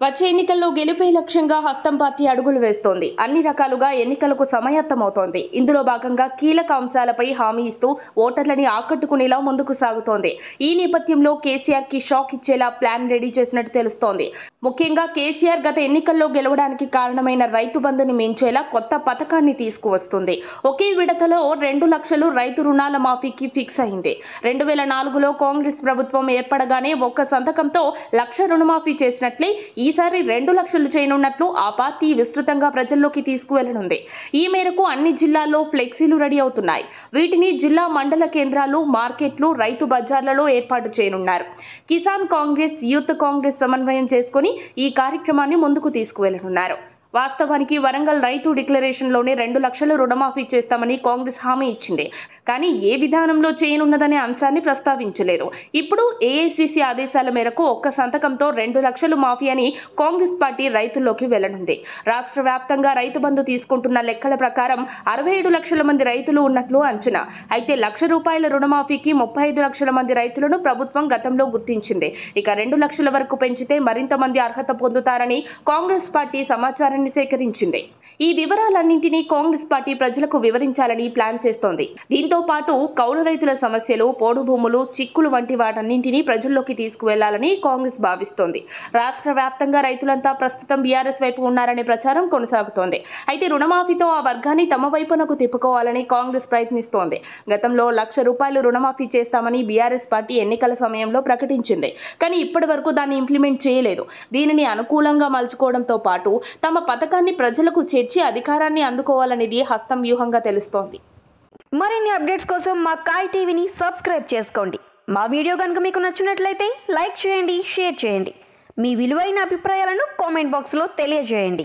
వచ్చే ఎన్నికల్లో గెలుపే లక్ష్యంగా హస్తం పార్టీ అడుగులు వేస్తోంది అన్ని రకాలుగా ఎన్నికలకు సమాయత్తమవుతోంది ఇందులో భాగంగా కీలక అంశాలపై హామీ ఇస్తూ ఓటర్లని ఆకట్టుకునేలా ముందుకు సాగుతోంది ఈ నేపథ్యంలో కేసీఆర్ కి షాక్ ఇచ్చేలా ప్లాన్ రెడీ చేసినట్టు తెలుస్తోంది ముఖ్యంగా కేసీఆర్ గత ఎన్నికల్లో గెలవడానికి కారణమైన రైతు బంధుని మించేలా కొత్త పథకాన్ని తీసుకువస్తుంది ఒకే విడతలో రెండు లక్షలు రైతు రుణాల మాఫీకి ఫిక్స్ అయింది రెండు వేల నాలుగులో కాంగ్రెస్ ప్రభుత్వం ఏర్పడగానే ఒక్క సంతకంతో లక్ష రుణమాఫీ చేసినట్లే ఈసారి రెండు లక్షలు చేయనున్నట్లు ఆ పార్టీ విస్తృతంగా ప్రజల్లోకి తీసుకువెళ్లనుంది ఈ మేరకు అన్ని జిల్లాల్లో ఫ్లెక్సీలు రెడీ అవుతున్నాయి వీటిని జిల్లా మండల కేంద్రాలు మార్కెట్లు రైతు బజార్లలో ఏర్పాటు చేయనున్నారు కిసాన్ కాంగ్రెస్ యూత్ కాంగ్రెస్ సమన్వయం చేసుకుని ఈ కార్యక్రమాన్ని ముందుకు తీసుకువెళ్లనున్నారు వాస్తవానికి వరంగల్ రైతు డిక్లరేషన్లోనే రెండు లక్షలు రుణమాఫీ చేస్తామని కాంగ్రెస్ హామీ ఇచ్చింది కానీ ఏ విధానంలో చేయనున్నదనే అంశాన్ని ప్రస్తావించలేదు ఇప్పుడు ఏఐసిసి ఆదేశాల మేరకు ఒక్క సంతకంతో రెండు లక్షలు మాఫీ అని కాంగ్రెస్ పార్టీ రైతుల్లోకి వెళ్లనుంది రాష్ట్ర వ్యాప్తంగా రైతు బంధు తీసుకుంటున్న లెక్కల ప్రకారం అరవై ఏడు లక్షల మంది రైతులు ఉన్నట్లు అంచనా అయితే లక్ష రూపాయల రుణమాఫీకి ముప్పై ఐదు లక్షల మంది రైతులను ప్రభుత్వం గతంలో గుర్తించింది ఇక రెండు లక్షల వరకు పెంచితే మరింత మంది అర్హత పొందుతారని కాంగ్రెస్ పార్టీ సమాచారాన్ని సేకరించింది ఈ వివరాలన్నింటినీ కాంగ్రెస్ పార్టీ ప్రజలకు వివరించాలని ప్లాన్ చేస్తోంది దీంతో పాటు కౌలు రైతుల సమస్యలు పోడు భూములు చిక్కులు వంటి వాటన్నింటినీ ప్రజల్లోకి తీసుకువెళ్లాలని కాంగ్రెస్ భావిస్తోంది రాష్ట్ర వ్యాప్తంగా రైతులంతా ప్రస్తుతం బీఆర్ఎస్ వైపు ఉన్నారనే ప్రచారం కొనసాగుతోంది అయితే రుణమాఫీతో ఆ వర్గాన్ని తమ వైపునకు తిప్పుకోవాలని కాంగ్రెస్ ప్రయత్నిస్తోంది గతంలో లక్ష రూపాయలు రుణమాఫీ చేస్తామని బీఆర్ఎస్ పార్టీ ఎన్నికల సమయంలో ప్రకటించింది కానీ ఇప్పటి వరకు దాన్ని ఇంప్లిమెంట్ చేయలేదు దీనిని అనుకూలంగా మలుచుకోవడంతో పాటు తమ పథకాన్ని ప్రజలకు చేర్చి అధికారాన్ని అందుకోవాలనేది హస్తం వ్యూహంగా తెలుస్తోంది మరిన్ని అప్డేట్స్ కోసం మా కాయ్ టీవీని సబ్స్క్రైబ్ చేసుకోండి మా వీడియో కనుక మీకు నచ్చినట్లయితే లైక్ చేయండి షేర్ చేయండి మీ విలువైన అభిప్రాయాలను కామెంట్ బాక్స్లో తెలియజేయండి